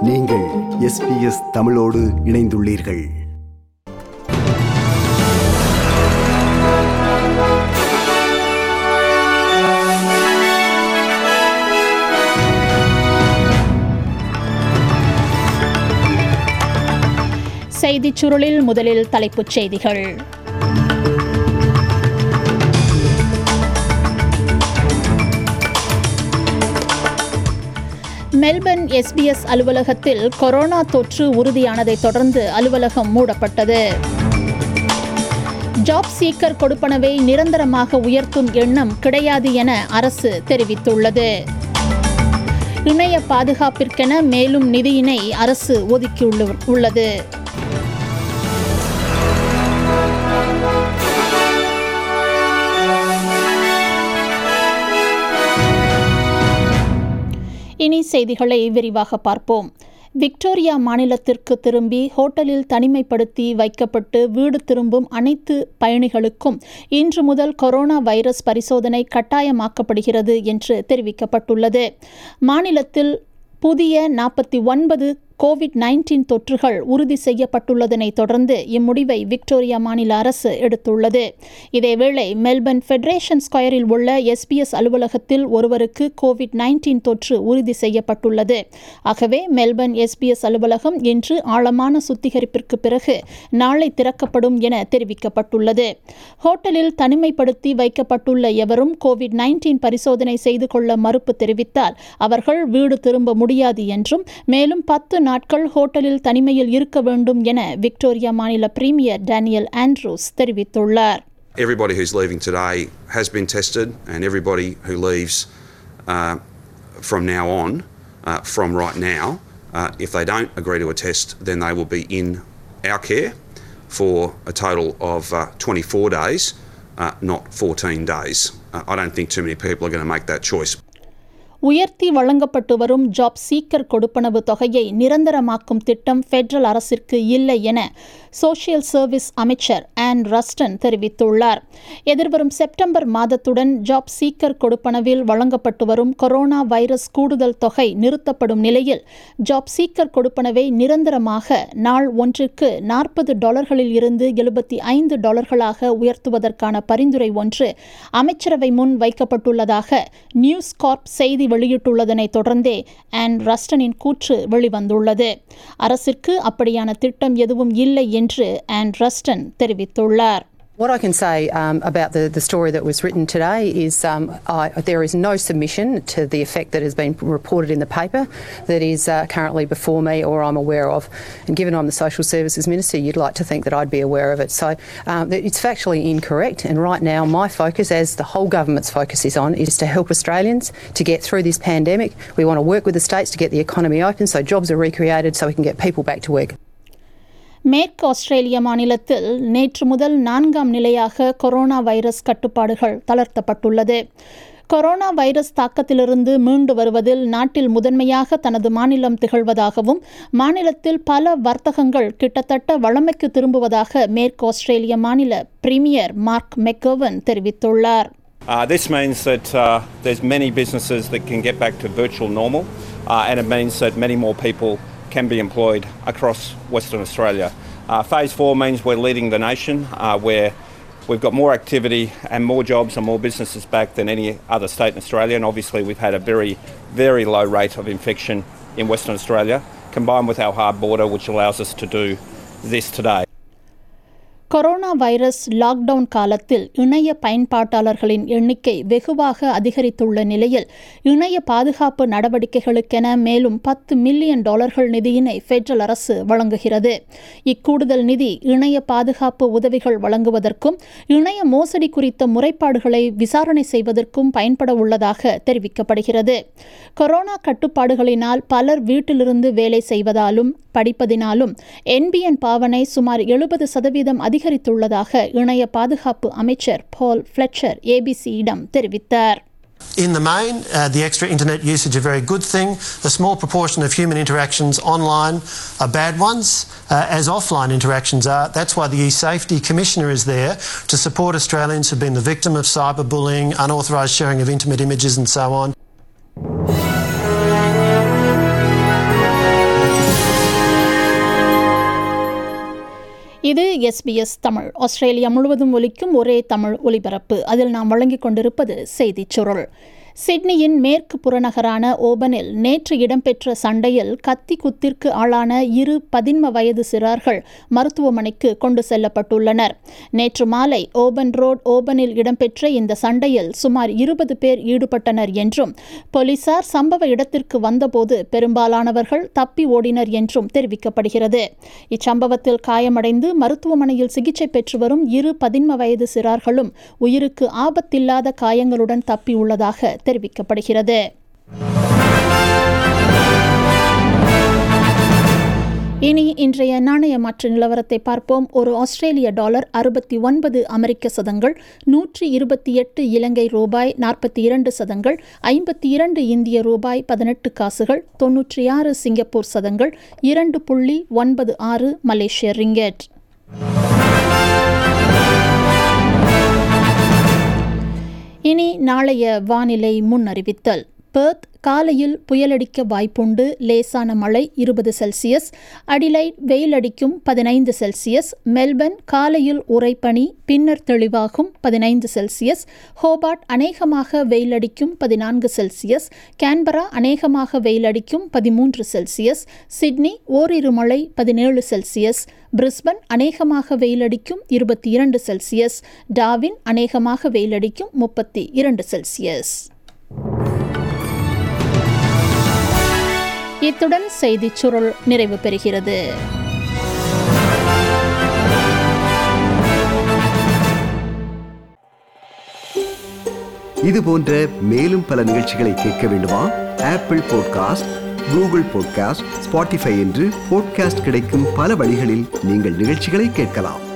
நீங்கள் எஸ்பிஎஸ் தமிழோடு இணைந்துள்ளீர்கள் செய்திச் சுருளில் முதலில் தலைப்புச் செய்திகள் மெல்பர்ன் எஸ்பிஎஸ் அலுவலகத்தில் கொரோனா தொற்று உறுதியானதைத் தொடர்ந்து அலுவலகம் மூடப்பட்டது ஜாப் சீக்கர் கொடுப்பனவை நிரந்தரமாக உயர்த்தும் எண்ணம் கிடையாது என அரசு தெரிவித்துள்ளது இணைய பாதுகாப்பிற்கென மேலும் நிதியினை அரசு ஒதுக்கியுள்ள உள்ளது இனி செய்திகளை விரிவாக பார்ப்போம் விக்டோரியா மாநிலத்திற்கு திரும்பி ஹோட்டலில் தனிமைப்படுத்தி வைக்கப்பட்டு வீடு திரும்பும் அனைத்து பயணிகளுக்கும் இன்று முதல் கொரோனா வைரஸ் பரிசோதனை கட்டாயமாக்கப்படுகிறது என்று தெரிவிக்கப்பட்டுள்ளது மாநிலத்தில் புதிய நாற்பத்தி ஒன்பது கோவிட் நைன்டீன் தொற்றுகள் உறுதி செய்யப்பட்டுள்ளதனை தொடர்ந்து இம்முடிவை விக்டோரியா மாநில அரசு எடுத்துள்ளது இதேவேளை மெல்பர்ன் ஃபெடரேஷன் ஸ்கொயரில் உள்ள எஸ்பிஎஸ் அலுவலகத்தில் ஒருவருக்கு கோவிட் நைன்டீன் தொற்று உறுதி செய்யப்பட்டுள்ளது ஆகவே மெல்பர்ன் எஸ்பிஎஸ் அலுவலகம் இன்று ஆழமான சுத்திகரிப்பிற்கு பிறகு நாளை திறக்கப்படும் என தெரிவிக்கப்பட்டுள்ளது ஹோட்டலில் தனிமைப்படுத்தி வைக்கப்பட்டுள்ள எவரும் கோவிட் நைன்டீன் பரிசோதனை செய்து கொள்ள மறுப்பு தெரிவித்தால் அவர்கள் வீடு திரும்ப முடியாது என்றும் மேலும் பத்து நாட்கள் ஹோட்டலில் தனிமையில் இருக்க வேண்டும் என விக்டோரியா மாநில பிரீமியர் டேனியல் ஆண்ட்ரூஸ் தெரிவித்துள்ளார் Everybody who's leaving today has been tested, and everybody who leaves uh, from now on, uh, from right now, uh, if they don't agree to a test, then they will be in our care for a total of uh, 24 days, uh, not 14 days. Uh, I don't think too many people are going to make that choice. உயர்த்தி வழங்கப்பட்டு வரும் job seeker கொடுப்பனவு தொகையை நிரந்தரமாக்கும் திட்டம் federal அரசிற்கு இல்லை என social service அமைச்சர் ஆன் ரஸ்டன் தெரிவித்துள்ளார் எதிர்வரும் செப்டம்பர் மாதத்துடன் ஜாப் சீக்கர் கொடுப்பனவில் வழங்கப்பட்டு வரும் கொரோனா வைரஸ் கூடுதல் தொகை நிறுத்தப்படும் நிலையில் ஜாப் சீக்கர் கொடுப்பனவை நிரந்தரமாக நாள் ஒன்றுக்கு நாற்பது டாலர்களில் இருந்து எழுபத்தி ஐந்து டாலர்களாக உயர்த்துவதற்கான பரிந்துரை ஒன்று அமைச்சரவை முன் வைக்கப்பட்டுள்ளதாக நியூஸ் கார்ப் செய்தி வெளியிட்டுள்ளதனை தொடர்ந்தே ஆன் ரஸ்டனின் கூற்று வெளிவந்துள்ளது அரசிற்கு அப்படியான திட்டம் எதுவும் இல்லை என்று ஆன் ரஸ்டன் தெரிவித்துள்ளார் What I can say um, about the, the story that was written today is um, I, there is no submission to the effect that has been reported in the paper that is uh, currently before me or I'm aware of. And given I'm the Social Services Minister, you'd like to think that I'd be aware of it. So um, it's factually incorrect. And right now, my focus, as the whole government's focus is on, is to help Australians to get through this pandemic. We want to work with the states to get the economy open so jobs are recreated so we can get people back to work. மேற்கு ஆஸ்திரேலிய மாநிலத்தில் நேற்று முதல் நான்காம் நிலையாக corona virus கட்டுப்பாடுகள் தளர்த்தப்பட்டுள்ளது corona virus தாக்கத்திலிருந்து மீண்டு வருவதில் நாட்டில் முதன்மையாக தனது மாநிலம் திகழ்வதாகவும் மாநிலத்தில் பல வர்த்தகங்கள் கிட்டத்தட்ட வழமைக்கு திரும்புவதாக மேற்கு ஆஸ்திரேலிய மாநில பிரீமியர் மார்க் மெக்கோவன் தெரிவித்துள்ளார் Uh, this means that uh, there's many businesses that can get back to virtual normal, uh, and it means that many more people can be employed across Western Australia. Uh, phase four means we're leading the nation, uh, where we've got more activity and more jobs and more businesses back than any other state in Australia. And obviously, we've had a very, very low rate of infection in Western Australia, combined with our hard border, which allows us to do this today. Corona virus lockdown காலத்தில் இணைய பயன்பாட்டாளர்களின் எண்ணிக்கை வெகுவாக அதிகரித்துள்ள நிலையில் இணைய பாதுகாப்பு நடவடிக்கைகளுக்கென மேலும் பத்து மில்லியன் டாலர்கள் நிதியினை பெடரல் அரசு வழங்குகிறது இக்கூடுதல் நிதி இணைய பாதுகாப்பு உதவிகள் வழங்குவதற்கும் இணைய மோசடி குறித்த முறைப்பாடுகளை விசாரணை செய்வதற்கும் பயன்பட உள்ளதாக தெரிவிக்கப்படுகிறது கொரோனா கட்டுப்பாடுகளினால் பலர் வீட்டிலிருந்து வேலை செய்வதாலும் படிப்பதினாலும் என்பிஎன் பாவனை சுமார் எழுபது சதவீதம் அதிகரித்துள்ளதாக இணைய பாதுகாப்பு அமைச்சர் பால் ஃபிளெச்சர் ஏபிசியிடம் தெரிவித்தார் In the main, uh, the extra internet usage a very good thing. A small proportion of human interactions online are bad ones, uh, as offline interactions are. That's why the e-safety commissioner is there to support Australians who've been the victim of cyberbullying, unauthorised sharing of intimate images, and so on. இது SBS Tamil Australia முழுவதும் ஒலிக்கும் ஒரே தமிழ் ஒலிபரப்பு அதில் நாம் வழங்கிக் கொண்டிருப்பது செய்திச் சுருள் சிட்னியின் மேற்கு புறநகரான ஓபனில் நேற்று இடம்பெற்ற சண்டையில் கத்தி குத்திற்கு ஆளான இரு பதின்ம வயது சிறார்கள் மருத்துவமனைக்கு கொண்டு செல்லப்பட்டுள்ளனர் நேற்று மாலை ஓபன் ரோட் ஓபனில் இடம்பெற்ற இந்த சண்டையில் சுமார் இருபது பேர் ஈடுபட்டனர் என்றும் போலீசார் சம்பவ இடத்திற்கு வந்தபோது பெரும்பாலானவர்கள் தப்பி ஓடினர் என்றும் தெரிவிக்கப்படுகிறது இச்சம்பவத்தில் காயமடைந்து மருத்துவமனையில் சிகிச்சை பெற்று வரும் இரு பதின்ம வயது சிறார்களும் உயிருக்கு ஆபத்தில்லாத காயங்களுடன் தப்பியுள்ளதாக தெரிவிக்கப்படுகிறது இனி இன்றைய நாணய மாற்று நிலவரத்தை பார்ப்போம் ஒரு ஆஸ்திரேலிய டாலர் அறுபத்தி ஒன்பது அமெரிக்க சதங்கள் நூற்றி இருபத்தி எட்டு இலங்கை ரூபாய் நாற்பத்தி இரண்டு சதங்கள் ஐம்பத்தி இரண்டு இந்திய ரூபாய் பதினெட்டு காசுகள் தொன்னூற்றி ஆறு சிங்கப்பூர் சதங்கள் இரண்டு புள்ளி ஒன்பது ஆறு மலேசிய ரிங்கெட் இனி நாளைய வானிலை முன்னறிவித்தல் பெர்த் காலையில் புயலடிக்க வாய்ப்புண்டு லேசான மழை இருபது செல்சியஸ் அடிலைட் வெயிலடிக்கும் பதினைந்து செல்சியஸ் மெல்பர்ன் காலையில் உறைபனி பின்னர் தெளிவாகும் பதினைந்து செல்சியஸ் ஹோபார்ட் அநேகமாக வெயிலடிக்கும் பதினான்கு செல்சியஸ் கேன்பரா அநேகமாக வெயிலடிக்கும் பதிமூன்று செல்சியஸ் சிட்னி ஓரிரு மழை பதினேழு செல்சியஸ் பிரிஸ்பன் அநேகமாக வெயிலடிக்கும் இருபத்தி இரண்டு செல்சியஸ் டாவின் அநேகமாக வெயிலடிக்கும் முப்பத்தி இரண்டு செல்சியஸ் இத்துடன் செய்திச் சுருள் நிறைவு பெறுகிறது இது போன்ற மேலும் பல நிகழ்ச்சிகளை கேட்க வேண்டுமா Apple podcast Google podcast Spotify என்று பாட்காஸ்ட் கிடைக்கும் பல வழிகளில் நீங்கள் நிகழ்ச்சிகளை கேட்கலாம்